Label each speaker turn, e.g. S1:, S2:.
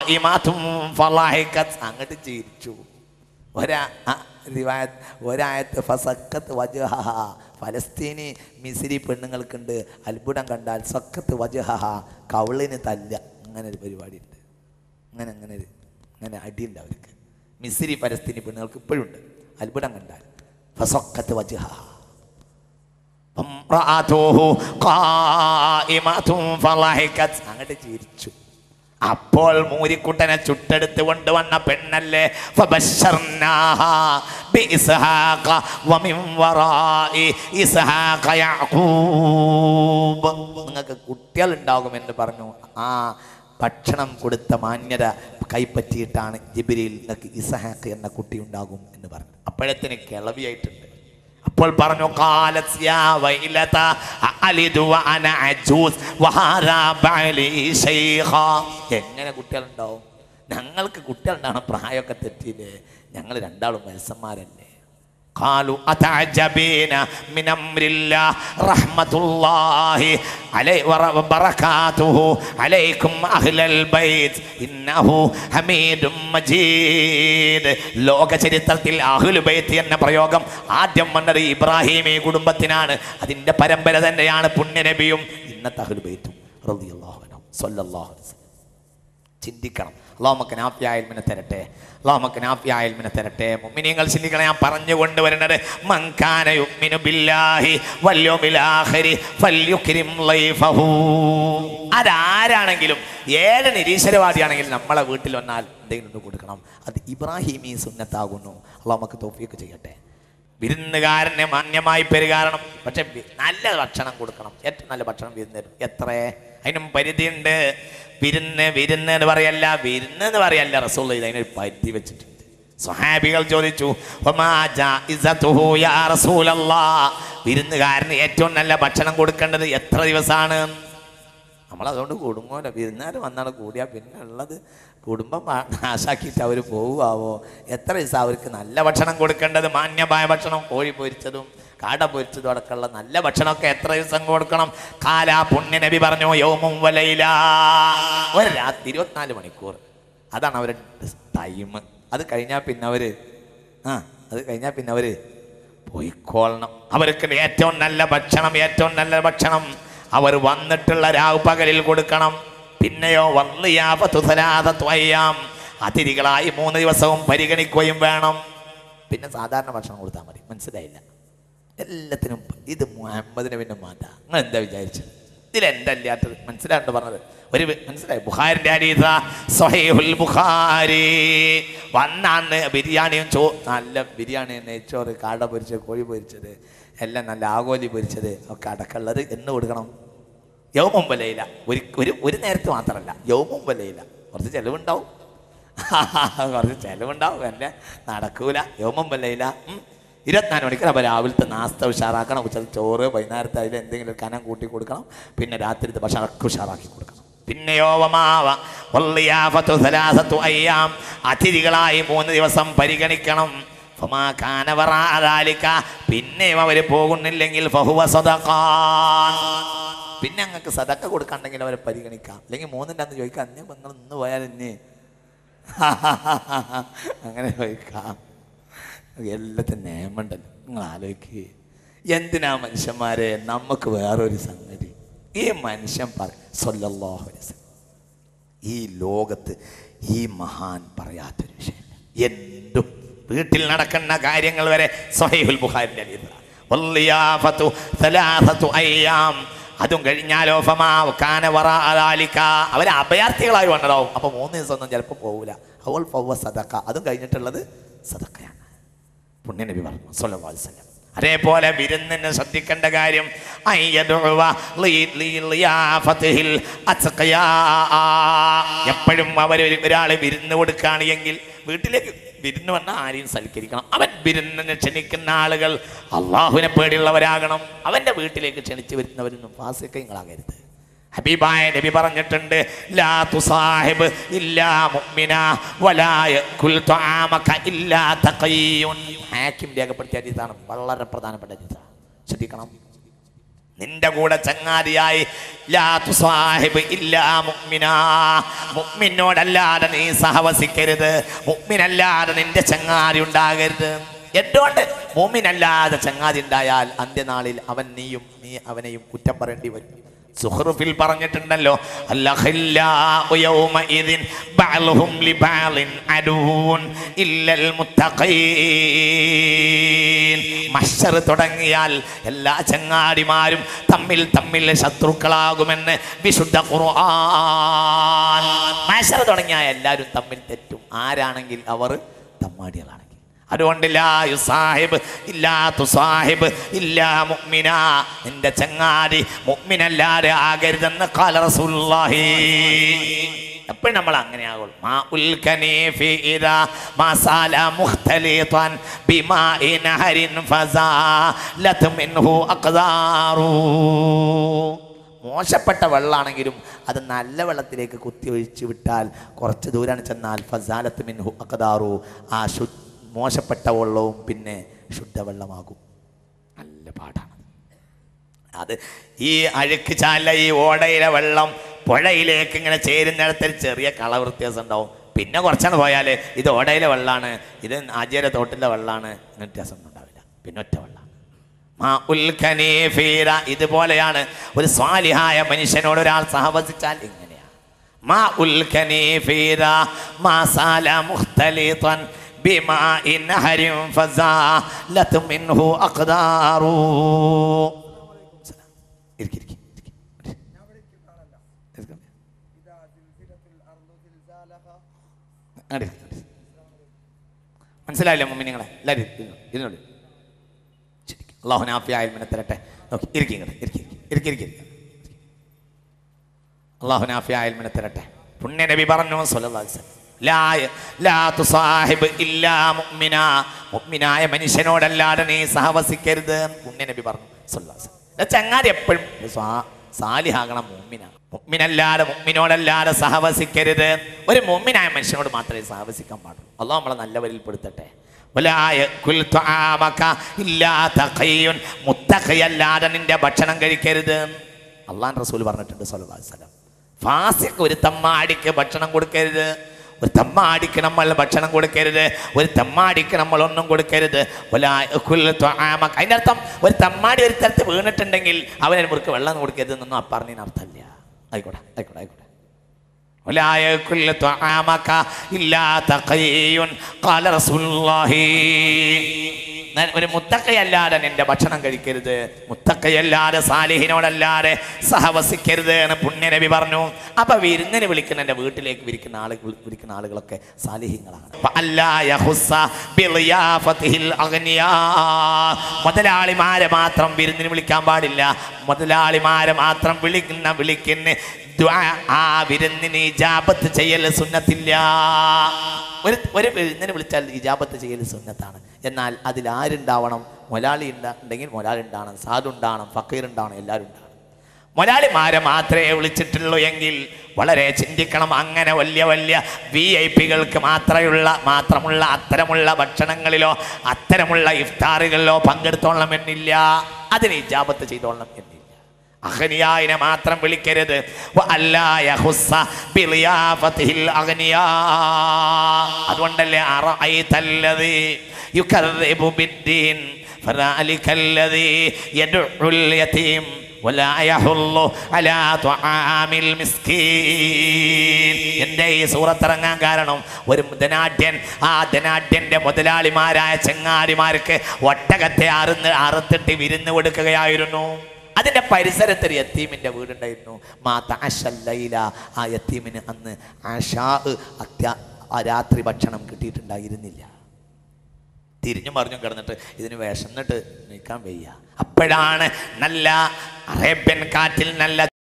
S1: ഖായിമത്തും ഫളഹിഖത്. അങ്ങോട്ട് ചിരിച്ചു ഒരാ ആ, റിവായത്ത് ഒരായത്ത് ഫസക്കത്ത് വജഹ ഫലസ്തീനി മിസിരി പെണ്ണുങ്ങൾക്കുണ്ട് അത്ഭുതം കണ്ടാൽ സക്കത്ത് വജഹ കവളിന് തല്ല അങ്ങനെ ഒരു പരിപാടി ഉണ്ട് അങ്ങനെ അങ്ങനെ ഒരു അങ്ങനെ അടിയുണ്ട് അവർക്ക് മിസിരി ഫലസ്തീനി പെണ്ണുങ്ങൾക്ക് ഇപ്പോഴും ഉണ്ട് അത്ഭുതം കണ്ടാൽ ഫസക്കത്ത് വജഹ ഫംറഅതുഹു ഖായിമത്തും ഫളഹിഖത്. അങ്ങോട്ട് ചിരിച്ചു അപ്പോൾ മൂരിക്കുട്ടനെ ചുട്ടെടുത്ത് കൊണ്ടുവന്ന പെണ്ണല്ലേ ഫബശ്ശർനാഹ ബിഇസ്ഹാഖ വമിൻ വറാഇ ഇസ്ഹാഖ യഅഖൂബ് നിങ്ങൾക്ക് കുട്ടികൾ ഉണ്ടാകുമെന്ന് പറഞ്ഞു ആ ഭക്ഷണം കൊടുത്ത മാന്യത കൈപ്പറ്റിയിട്ടാണ് ജിബിരിയിൽ നിങ്ങൾക്ക് ഇസഹാഖ് എന്ന കുട്ടി ഉണ്ടാകും എന്ന് പറഞ്ഞു അപ്പോഴത്തിന് കിളവിയായിട്ടുണ്ട് അപ്പോൾ പറഞ്ഞു "ഖാലത് യാ വൈലത അലിദു വഅന അജൂസ് വഹാദാ ബഅലി ശൈഖാ." എങ്ങനെ കുട്ടികളുണ്ടാവും ഞങ്ങൾക്ക് കുട്ടികളുണ്ടാണ് പ്രായമൊക്കെ തെറ്റിയില്ലേ ഞങ്ങൾ രണ്ടാളും വയസ്സന്മാരല്ലേ قالوا أتعجبين من أمر الله رحمة الله علي وبركاته عليكم أهل البيت إنه حميد مجيد ലോക ചരിത്രത്തിൽ അഹുൽ ബൈത്ത് എന്ന പ്രയോഗം ആദ്യം വന്നത് ഇബ്രാഹിമി കുടുംബത്തിനാണ് അതിന്റെ പരമ്പര തന്നെയാണ് പുണ്യനബിയും ഇന്നത്തെ അഹുൽ ബൈത്തും റളിയല്ലാഹു അൻഹു സ്വല്ലല്ലാഹു അലൈഹി വസല്ലം ചിന്തിക്കണം അള്ളാഹുമക്ക് നാഫ്യായൽമിനെ തരട്ടെ അള്ളാഹുമക്ക് നാഫ്യായൽമിനെ തരട്ടെ മുഅ്മിനീങ്ങൾ ചിന്തിക്കണം ഞാൻ പറഞ്ഞു കൊണ്ടുവരുന്നത് മങ്കാന യുഅ്മിനു ബില്ലാഹി വൽ യൗമിൽ ആഖിരി ഫൽയുക്രിം ലൈഫഹു അതാരാണെങ്കിലും ഏത് നിരീശ്വരവാദിയാണെങ്കിലും നമ്മളെ വീട്ടിൽ വന്നാൽ എന്തെങ്കിലും ഒന്ന് കൊടുക്കണം അത് ഇബ്രാഹിമി സുന്നത്താകുന്നു അള്ളാഹുമക്ക് തോഫിയൊക്കെ ചെയ്യട്ടെ വിരുന്നുകാരനെ മാന്യമായി പെരുകാരണം പക്ഷെ വി- നല്ല ഭക്ഷണം കൊടുക്കണം ഏറ്റവും നല്ല ഭക്ഷണം വിരുന്ന് തരും എത്ര അതിനും പരിധിയുണ്ട് വിരുന്ന് വിരുന്ന് എന്ന് പറയല്ല വിരുന്ന് എന്ന് പറയല്ല റസൂൾ ഇത് അതിനൊരു പരിധി വെച്ചിട്ടുണ്ട് സ്വഹാബികൾ ചോദിച്ചു "വമാ ജാഇസതുഹു യാ റസൂലല്ലാഹ്?" വിരുന്നുകാരന് ഏറ്റവും നല്ല ഭക്ഷണം കൊടുക്കേണ്ടത് എത്ര ദിവസമാണ് നമ്മളതുകൊണ്ട് കുടുംബമല്ല വിരുന്നുകാർ വന്നാണ് കൂടിയാൽ പിന്നെ ഉള്ളത് കുടുംബം പാ- നാശാക്കിയിട്ട് അവർ പോവുമാവോ എത്ര ദിവസം അവർക്ക് നല്ല ഭക്ഷണം കൊടുക്കേണ്ടത് മാന്യമായ ഭക്ഷണം കോഴി പൊരിച്ചതും കാട പൊരിച്ചതും അടക്കമുള്ള നല്ല ഭക്ഷണമൊക്കെ എത്ര ദിവസം കൊടുക്കണം കാലാ പുണ്യ നബി പറഞ്ഞു യോമും വലയില ഒരു രാത്രി ഇരുപത്തിനാല് മണിക്കൂർ അതാണ് അവരുടെ ടൈം അത് കഴിഞ്ഞാൽ പിന്നെ അവർ ആ അത് കഴിഞ്ഞാൽ പിന്നെ അവർ പോയിക്കോളണം അവർക്ക് ഏറ്റവും നല്ല ഭക്ഷണം ഏറ്റവും നല്ല ഭക്ഷണം അവർ വന്നിട്ടുള്ള രാവ് പകലിൽ കൊടുക്കണം പിന്നെയോ വന്നിയാപത്തുസലാതത്വയ്യാം അതിഥികളായി മൂന്ന് ദിവസവും പരിഗണിക്കുകയും വേണം പിന്നെ സാധാരണ ഭക്ഷണം കൊടുത്താൽ മതി മനസ്സിലായില്ല എല്ലാത്തിനും ഇത് മുഹമ്മദിനെ പിന്നെ മാറ്റാ നിങ്ങൾ എന്താ വിചാരിച്ചത് ഇതിലെന്താ ഇല്ലാത്തത് മനസ്സിലാണ്ട് പറഞ്ഞത് ഒരു വി- മനസ്സിലായി ബുഖാരിന്റെ അരീത സഹീഹുൽ ബുഖാരി വന്നാന്ന് ബിരിയാണിയും ചോ നല്ല ബിരിയാണി നെയ്ച്ചോറ് കാട പൊരിച്ചത് കോഴി പൊരിച്ചത് എല്ലാം നല്ല ആഗോലി പൊരിച്ചത് ഒക്കെ അടക്കമുള്ളത് എന്ന് കൊടുക്കണം യൗമും വലയില ഒരു ഒരു ഒരു നേരത്ത് മാത്രമല്ല യൗമും വലയില കുറച്ച് ചെലവുണ്ടാവും കുറച്ച് ചെലവുണ്ടാവും എന്നെ നടക്കൂല യോമം വല്ലയില്ല ഇരുപത്തിനാല് മണിക്കൂർ അപ്പോൾ രാവിലത്തെ നാസ്ത ഉഷാറാക്കണം ഉച്ചത്തിൽ ചോറ് വൈകുന്നേരത്തെ അതിൽ എന്തെങ്കിലും കനം കൂട്ടി കൊടുക്കണം പിന്നെ രാത്രിത്തെ ഭക്ഷണം ഒക്കെ ഉഷാറാക്കി കൊടുക്കണം പിന്നെയോ വമാവ വള്ളിയാഫത്തു സലാസത്തു അയ്യാം അതിഥികളായി മൂന്ന് ദിവസം പരിഗണിക്കണം ഫമാ കാന വറാഅ പിന്നെയും അവർ പോകുന്നില്ലെങ്കിൽ ഫഹുവ സദഖാൻ പിന്നെ ഞങ്ങൾക്ക് സദക്ക കൊടുക്കണ്ടെങ്കിൽ അവരെ പരിഗണിക്കാം അല്ലെങ്കിൽ മൂന്നിൻ്റെ അന്ന് ചോദിക്കാം അന്നേ നിങ്ങൾ ഇന്ന് പോയാൽ എന്നെ അങ്ങനെ ചോദിക്കാം എല്ലാത്തിനും നിയമമുണ്ടല്ലോ നിങ്ങൾ ആലോചിക്കുക എന്തിനാ മനുഷ്യന്മാരെ നമുക്ക് വേറൊരു സംഗതി ഈ മനുഷ്യൻ പറ സല്ലല്ലാഹു അലൈഹി വസല്ലം ഈ ലോകത്ത് ഈ മഹാൻ പറയാത്തൊരു വിഷയം എന്തും വീട്ടിൽ നടക്കുന്ന കാര്യങ്ങൾ വരെ സഹീഹുൽ ബുഖാരിന്റെ ഹദീസാണ്. വള്ളിയാഫത്തു സലാസത്തു അയ്യാം അതും കഴിഞ്ഞാലോ ഫമാ കാന വറാഅ ദാലിക അവർ അഭയാർത്ഥികളായി വന്നതാവും അപ്പൊ മൂന്ന് ദിവസം ഒന്നും ചിലപ്പോൾ പോകൂല അവൾ ഫവ്വ സദക്ക അതും കഴിഞ്ഞിട്ടുള്ളത് സദക്കയാണ് പുണ്യനബി പറഞ്ഞു സല്ലല്ലാഹു അലൈഹി വസല്ലം അതേപോലെ വിരുന്നിന് ശ്രദ്ധിക്കേണ്ട കാര്യം അയ്യദുഅ ലി- ലി- ലിയാഫത്തിഹിൽ അത്ഖിയാ. എപ്പോഴും അവർ ഒരാൾ വിരുന്ന് കൊടുക്കുകയാണ് എങ്കിൽ വീട്ടിലേക്ക് വിരുന്ന് വന്ന ആരെയും സൽക്കരിക്കണം അവൻ വിരുന്നിന് ക്ഷണിക്കുന്ന ആളുകൾ അള്ളാഹുവിനെ പേടിയുള്ളവരാകണം അവൻ്റെ വീട്ടിലേക്ക് ക്ഷണിച്ച് വരുന്നവരൊന്നും ഫാസിക്കങ്ങളാകരുത് ഹബീബായ നബി പറഞ്ഞിട്ടുണ്ട് ലാ തുസാഹിബ് ഇല്ലാ മുഅ്മിന വലാ യകുൽ തുആമക ഇല്ലാ തഖിയുൻ ഹാക്കിം രേഖപ്പെടുത്തിയ ഹദീസാണ് വളരെ പ്രധാനപ്പെട്ട ഹദീസാണ് ശ്രദ്ധിക്കണം നിന്റെ കൂടെ ചങ്ങാതിയായി ലാ തുസാഹിബ് ഇല്ലാ മുഅ്മിനാ മുഅ്മിനോടല്ലാതെ നീ സഹവസിക്കരുത് മുഅ്മിനല്ലാതെ നിന്റെ ചങ്ങാതി ഉണ്ടാകരുത് എന്തുകൊണ്ട് മുഅ്മിനല്ലാതെ ചങ്ങാതി ഉണ്ടായാൽ അന്ത്യനാളിൽ അവൻ നീയും നീ അവനെയും കുറ്റം പറയേണ്ടി വരും സുഹൃഫിൽ പറഞ്ഞിട്ടുണ്ടല്ലോ അല്ലഖില്ലാഉ യൗമഇദിൻ ബഅലുഹും ലിബഅലിൻ അദൂൻ ഇല്ലൽ മുത്തഖീൻ മഹ്ശർ തുടങ്ങിയാൽ എല്ലാ ചങ്ങാടിമാരും തമ്മിൽ തമ്മിൽ ശത്രുക്കളാകുമെന്ന് വിശുദ്ധ ഖുർആൻ മഹ്ശർ തുടങ്ങിയാൽ എല്ലാവരും തമ്മിൽ തെറ്റും ആരാണെങ്കിൽ അവർ തമ്മാടികളാണെങ്കിൽ അതുകൊണ്ട് ലാ യുസാഹിബ് ഇല്ലാ തുസാഹിബ് ഇല്ലാ മുഅ്മിന നിന്റെ ചങ്ങാതി മുഅ്മിനല്ലാതെ ആകരുതെന്ന് ഖാല റസൂലുള്ളാഹി എപ്പോഴും നമ്മൾ അങ്ങനെ ആകുള്ളൂ മാ ഉൽ കനീഫി ഇദാ മസാല മുഖ്തലിതൻ ബിമാഇ നഹരിൻ ഫസാലത് മിൻഹു അഖ്ദാറു മോശപ്പെട്ട വെള്ളമാണെങ്കിലും അത് നല്ല വെള്ളത്തിലേക്ക് കുത്തി ഒഴിച്ച് വിട്ടാൽ കുറച്ച് ദൂരം ചെന്നാൽ ഫസാലത്ത് മിൻഹു അഖദാറു ആ ശു മോശപ്പെട്ട വെള്ളവും പിന്നെ ശുദ്ധവെള്ളമാകും നല്ല പാടാണ് അത് ഈ അഴുക്ക് ചാല ഈ ഓടയിലെ വെള്ളം പുഴയിലേക്ക് ഇങ്ങനെ ചേരുന്നിടത്തിൽ ചെറിയ കളർ വ്യത്യാസം ഉണ്ടാവും പിന്നെ കുറച്ചാണ് പോയാൽ ഇത് ഓടയിലെ വെള്ളമാണ് ഇത് ആചാര്യ തോട്ടിലെ വെള്ളമാണ് ഇങ്ങനെ വ്യത്യാസം ഒന്നും ഉണ്ടാവില്ല പിന്നെ ഒറ്റ വെള്ളമാണ് മാ ഉൽ ഖനീഫീര ഇതുപോലെയാണ് ഒരു സ്വാലിഹായ മനുഷ്യനോട് ഒരാൾ സഹവസിച്ചാൽ ഇങ്ങനെയാണ് മാ ഉൽ ഖനീഫീര മാ സാല മുഖ്തലിതൻ بماء نهر فزالت منه أقدار ഇരിക്ക്, ഇരിക്ക്, ഇരിക്ക്. ഇരിക്ക്. അങ്ങട് ഇരിക്ക്, അങ്ങട് ഇരിക്ക്. മനസ്സിലായില്ലേ മമ്മി നിങ്ങളെ എല്ലാവരും ഇരുന്നോ, ഇരുന്നോളൂ ശരി അള്ളാഹു നാഫിയായ ഇൽമിനെ തരട്ടെ നോക്കി ഇരിക്കും ഇങ്ങോട്ട് ഇരിക്കി ഇരിക്കി ഇരിക്കി അള്ളാഹു നാഫിയായ ഇൽമിനെ തരട്ടെ പുണ്യ നബി പറഞ്ഞു സ്വല്ലല്ലാഹു അലൈഹി വസല്ലം, ലാ യ- ലാ തുസാഹിബ് ഇല്ലാ മുഅ്മിന മുഅ്മിനായ മനുഷ്യനോടല്ലാതെ നീ സഹവസിക്കരുത് പുണ്യ നബി പറഞ്ഞു സ്വല്ലല്ലാഹു അലൈഹി വസല്ലം. ഇത് ചങ്ങാതി എപ്പോഴും സ്വാ- സാലിഹാകണം മുഅ്മിനാണ് മുഅ്മിനല്ലാതെ മുഅ്മിനോടല്ലാതെ സഹവസിക്കരുത് ഒരു മുഅ്മിനായ മനുഷ്യനോട് മാത്രമേ സഹവസിക്കാൻ പാടുള്ളൂ അള്ളാഹു നമ്മളെ നല്ലവരിൽ പെടുത്തട്ടെ ولا يأكل طعامك إلا تقي മുത്തഖയല്ലാതെ നിന്റെ ഭക്ഷണം കഴിക്കരുത് അള്ളാൻ റസൂൽ പറഞ്ഞിട്ടുണ്ട് സല്ലല്ലാഹു അലൈഹി വസല്ലം ഫാസിക്ക് ഒരു തമ്മാടിക്ക് ഭക്ഷണം കൊടുക്കരുത് ഒരു തമ്മാടിക്ക് നമ്മൾ ഭക്ഷണം കൊടുക്കരുത് ഒരു തമ്മാടിക്ക് നമ്മൾ ഒന്നും കൊടുക്കരുത് വലാ യഅ്കുൽ ത്വആമക. അതിന്റെ അർത്ഥം ഒരു തമ്മാടി ഒരു സ്ഥലത്ത് വീണിട്ടുണ്ടെങ്കിൽ അവനെ മുറുക്ക് വെള്ളം കൊടുക്കരുത് എന്നൊന്നും ആ പറഞ്ഞതിന് അർത്ഥമില്ല ആയിക്കോട്ടെ ആയിക്കോട്ടെ ആയിക്കോട്ടെ ولا يأكل طعامك إلا تقي قال رسول الله ഞാൻ ഒരു മുത്തക്കയല്ലാതെ നിന്റെ ഭക്ഷണം കഴിക്കരുത് മുത്തക്കയല്ലാതെ സാലിഹിനോടല്ലാതെ സഹവസിക്കരുത് എന്ന് പുണ്യനബി പറഞ്ഞു അപ്പൊ വിരുന്നിന് വിളിക്കുന്ന എൻ്റെ വീട്ടിലേക്ക് വിരിക്കുന്ന ആളുകൾ വിളിക്കുന്ന ആളുകളൊക്കെ സാലിഹിങ്ങളാണ് അപ്പൊ അല്ലാ യഹുസ്സ ബിളിയാഫത്തിഹിൽ അഗ്നിയാ. മുതലാളിമാരെ മാത്രം വിരുന്നിന് വിളിക്കാൻ പാടില്ല മുതലാളിമാരെ മാത്രം വിളിക്കുന്ന വിളിക്കുന്ന ദുആ, ആ വിരുന്നിന് ഇജാബത്ത് ചെയ്യൽ സുന്നത്തില്ല ഒരു ഒരു വിരുന്നിന് വിളിച്ചാൽ ഇജാബത്ത് ചെയ്യൽ സുന്നത്താണ് എന്നാൽ അതിൽ ആരുണ്ടാവണം മൊലാളി ഉണ്ടാ- ഉണ്ടെങ്കിൽ മൊലാളി ഉണ്ടാവണം സാധു ഉണ്ടാവണം ഫക്കീർ ഉണ്ടാവണം എല്ലാവരും ഉണ്ടാവണം മൊലാളിമാരെ മാത്രമേ വിളിച്ചിട്ടുള്ളൂ എങ്കിൽ വളരെ ചിന്തിക്കണം അങ്ങനെ വലിയ വലിയ വി ഐ പികൾക്ക് മാത്രമുള്ള മാത്രമുള്ള അത്തരമുള്ള ഭക്ഷണങ്ങളിലോ അത്തരമുള്ള ഇഫ്താറുകളിലോ പങ്കെടുത്തോളണം എന്നില്ല അതിന് ഇജാബത്ത് ചെയ്തോളണം എന്നില്ല അഹനിയായിനെ മാത്രം വിളിക്കരുത് വ അല്ലാ യഹുസ്സ ബിളിയാഫത്തിഹിൽ അഗ്നിയാ. അതുകൊണ്ടല്ലേ അറഅയ്തല്ലദീ യുകർരിബു ബിദ്ദീൻ ഫദാലിക്കല്ലദീ യദ്ഉൽ യതീം ولا يحل على طعام المسكين എന്റെ ഈ സൂറത്തിറങ്ങാൻ കാരണം ഒരു ധനാഢ്യൻ ആ ധനാഢ്യന്റെ മുതലാളിമാരായ ചെങ്ങാരിമാർക്ക് ഒട്ടകത്തെ അറുന്ന് അറുത്തിട്ട് വിരുന്ന് കൊടുക്കുകയായിരുന്നു അതിന്റെ പരിസരത്ത് ഒരു യത്തീമിന്റെ വീടുണ്ടായിരുന്നു മാത അശല്ലയില ആ യത്തീമിന് അന്ന് ആഷാ അത്യാ ആ രാത്രി ഭക്ഷണം കിട്ടിയിട്ടുണ്ടായിരുന്നില്ല തിരിഞ്ഞു മറിഞ്ഞും കിടന്നിട്ട് ഇതിന് വിശന്നിട്ട് നിൽക്കാൻ വയ്യ അപ്പോഴാണ് നല്ല അറേബ്യൻ കാറ്റിൽ നല്ല